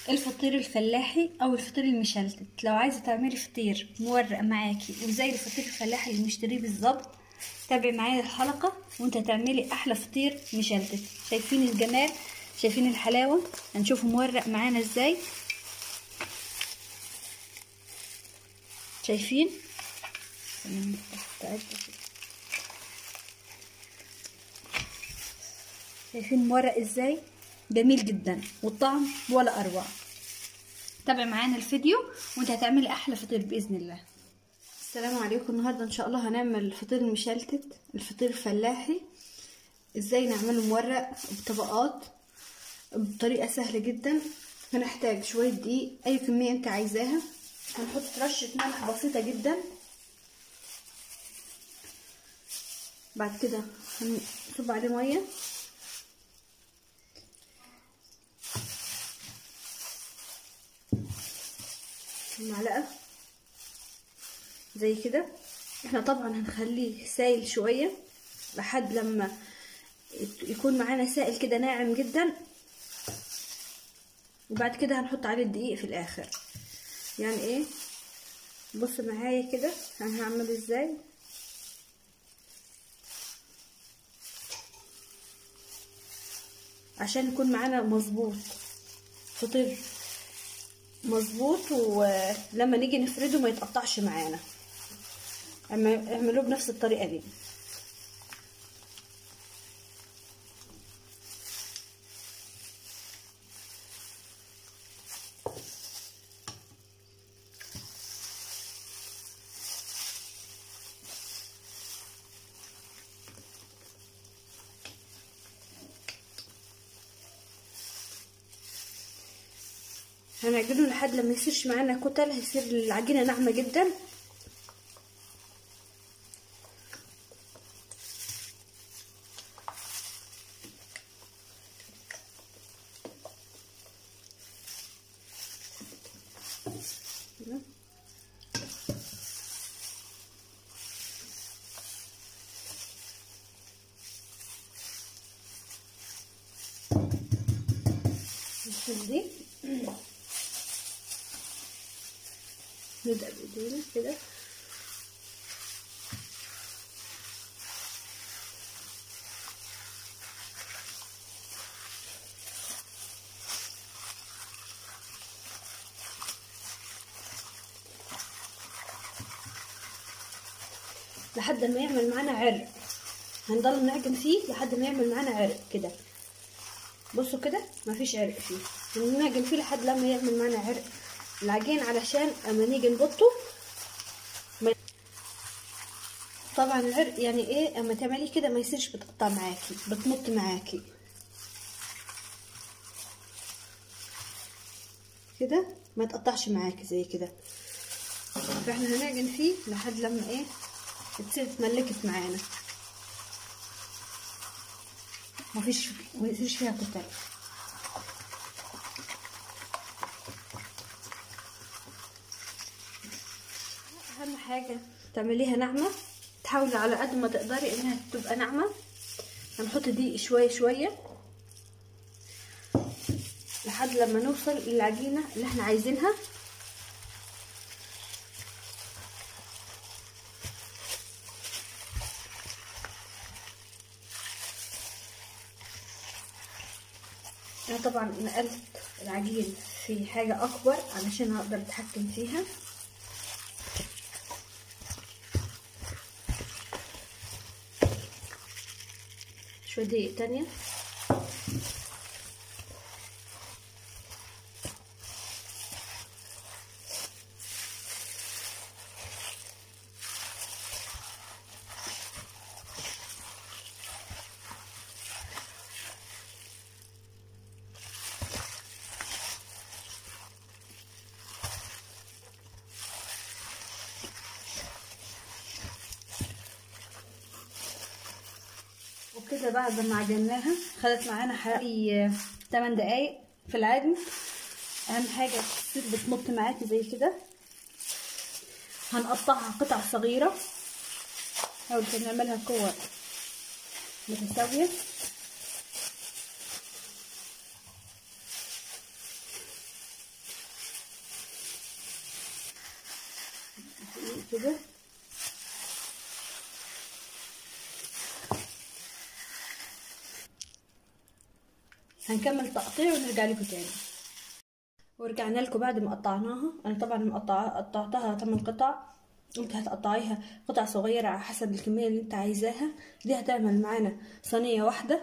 الفطير الفلاحي او الفطير المشلتت لو عايزه تعملي فطير مورق معاكي وزي الفطير الفلاحي اللي بنشتريه بالظبط تابعي معايا الحلقه وانت هتعملي احلى فطير مشلتت شايفين الجمال شايفين الحلاوه هنشوفه مورق معانا ازاي شايفين شايفين مورق ازاي جميل جدا والطعم ولا اروع تابع معانا الفيديو وانت هتعملي احلى فطير باذن الله السلام عليكم النهارده ان شاء الله هنعمل الفطير المشلتت الفطير الفلاحي ازاي نعمله مورق بطبقات بطريقه سهله جدا هنحتاج شويه دقيق اي كميه انت عايزاها هنحط رشه ملح بسيطه جدا بعد كده هنصب عليه ميه معلقه زي كده احنا طبعا هنخليه سايل شويه لحد لما يكون معانا سائل كده ناعم جدا وبعد كده هنحط عليه الدقيق في الاخر يعني ايه بص معايا كده انا هعمل ازاي عشان يكون معانا مظبوط فطير مظبوط ولما نيجي نفرده ما يتقطعش معانا اعملوه بنفس الطريقه دي هنعجنه لحد لما يصيرش معانا كتل هيصير العجينه ناعمه جدا دي نبدأ بإيدينا كده لحد ما يعمل معانا عرق هنضل نعجن فيه لحد ما يعمل معانا عرق كده بصوا كده مفيش عرق فيه نعجن فيه لحد لما يعمل معانا عرق العجين علشان اما نيجي نبطه طبعا العرق يعني ايه اما تعمليه كده ما يصيرش بتقطع معاكي بتمط معاكي كده ما يتقطعش معاكي زي كده فاحنا هنعجن فيه لحد لما ايه تصير اتملكت معانا مفيش ما يصيرش فيها كتل اهم حاجه تعمليها ناعمه تحاولي على قد ما تقدري انها تبقى ناعمه هنحط دي شويه شويه لحد لما نوصل للعجينه اللي احنا عايزينها انا طبعا نقلت العجين في حاجه اكبر علشان اقدر اتحكم فيها شوية دقيق تانية وكده بعد ما عجناها خدت معانا حوالي 8 دقايق في العجن اهم حاجه تصير بتمط معاكي زي كده هنقطعها قطع صغيره نحاول نعملها كور متساويه كده هنكمل تقطيع ونرجع لكم تاني ورجعنا لكم بعد ما قطعناها انا طبعا مقطعة قطعتها 8 قطع انت هتقطعيها قطع صغيرة على حسب الكمية اللي انت عايزاها دي هتعمل معانا صينية واحدة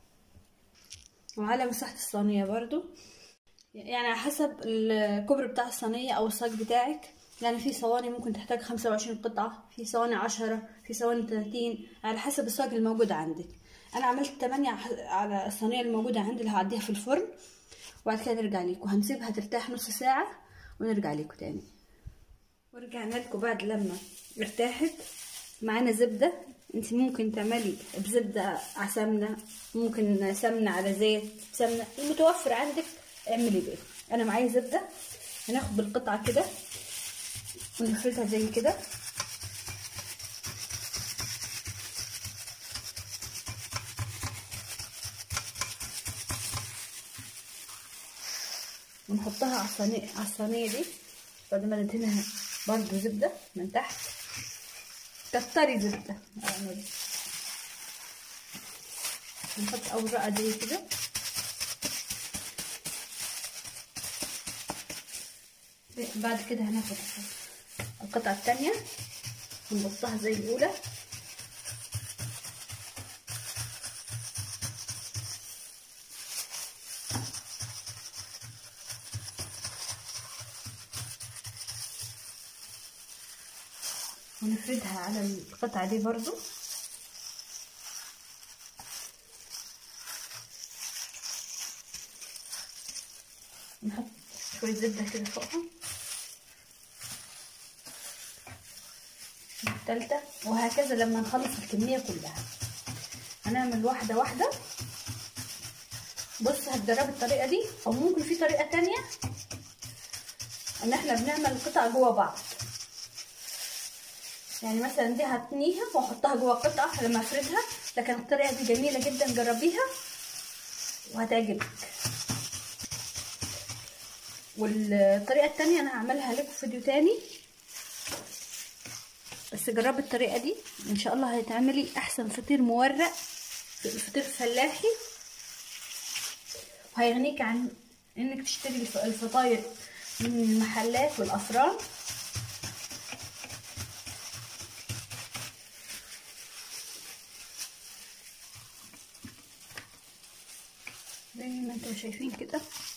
وعلى مساحة الصينية برضو يعني على حسب الكبر بتاع الصينية او الصاج بتاعك يعني في صواني ممكن تحتاج خمسة وعشرين قطعة في صواني عشرة في صواني تلاتين على حسب الصاج الموجود عندك انا عملت تمانية على الصينية الموجودة عندي اللي هعديها في الفرن وبعد كده نرجع لكم هنسيبها ترتاح نص ساعة ونرجع لكم تاني ورجعنا لكم بعد لما ارتاحت معانا زبدة انت ممكن تعملي بزبدة على سمنة ممكن سمنة على زيت سمنة المتوفر عندك اعملي بيه انا معايا زبدة هناخد بالقطعة كده ونفردها زي كده ونحطها على الصينية على الصينية دي بعد ما ندهنها برضو زبدة من تحت كتري زبدة يعني نحط أول رقة زي كده بعد كده هناخد القطعة التانية ونبصها زي الأولى ونفردها على القطعة دي برضو نحط شوية زبدة كده فوقها التالتة وهكذا لما نخلص الكمية كلها هنعمل واحدة واحدة بص هتجربي الطريقة دي او ممكن في طريقة تانية ان احنا بنعمل القطع جوا بعض يعني مثلا دي هتنيها واحطها جوا قطعة لما افردها لكن الطريقة دي جميلة جدا جربيها وهتعجبك والطريقة التانية انا هعملها لكم في فيديو تاني بس جربي الطريقة دي ان شاء الله هتعملي احسن فطير مورق فطير فلاحي وهيغنيك عن انك تشتري الفطاير من المحلات والافران زي ما انتم شايفين كده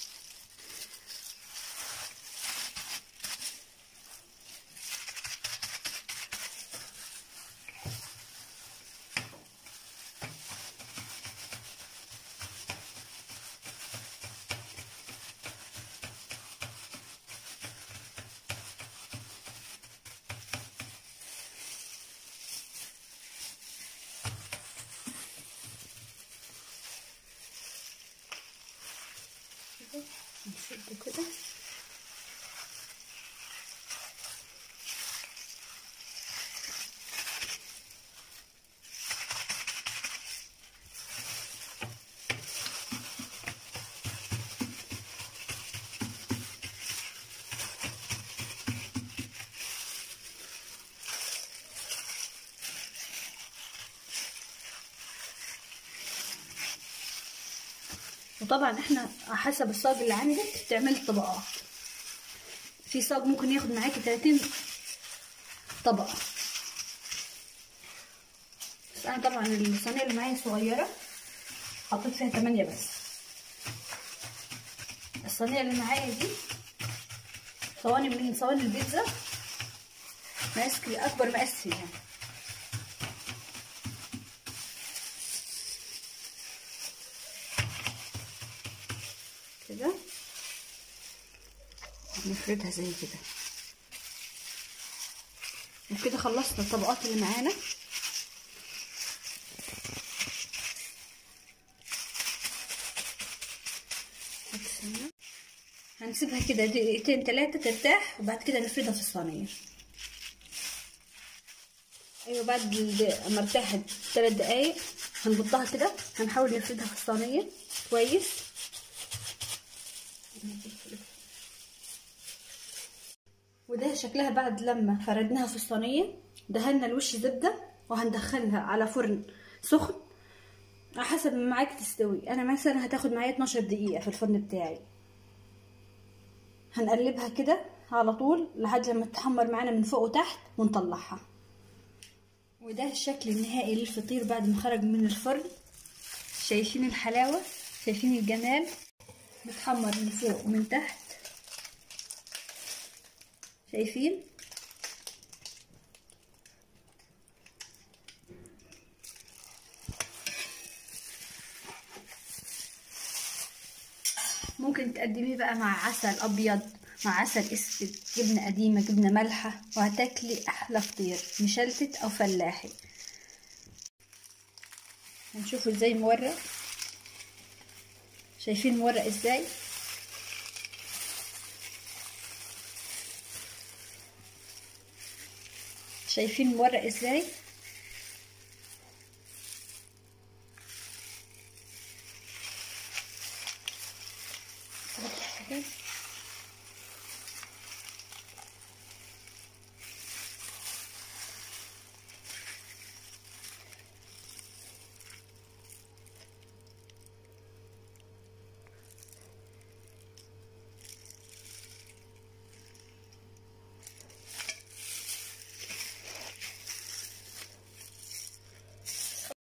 نشده كده وطبعا احنا على حسب الصاج اللي عندك تعملي طبقات في صاج ممكن ياخد معاكي 30 طبقة بس انا طبعا الصينية اللي معايا صغيرة حطيت فيها 8 بس الصينية اللي معايا دي صواني من صواني البيتزا مقاس اكبر مقاس فيها كده نفردها زي كده وكده خلصنا الطبقات اللي معانا هنسيبها كده دقيقتين تلاتة ترتاح وبعد كده نفردها في الصينية ايوه بعد ما ارتاحت تلات دقايق هنبطها كده هنحاول نفردها في الصينية كويس وده شكلها بعد لما فردناها في الصينيه دهنا الوش زبده وهندخلها على فرن سخن على حسب ما معاك تستوي انا مثلا هتاخد معايا 12 دقيقه في الفرن بتاعي هنقلبها كده على طول لحد لما تتحمر معانا من فوق وتحت ونطلعها وده الشكل النهائي للفطير بعد ما خرج من الفرن شايفين الحلاوة شايفين الجمال متحمر من فوق ومن تحت شايفين ممكن تقدميه بقى مع عسل ابيض مع عسل اسود جبنه قديمه جبنه مالحه وهتاكلي احلى فطير مشلتت او فلاحي هنشوفه ازاي مورق شايفين مورق ازاي شايفين مورق ازاي كده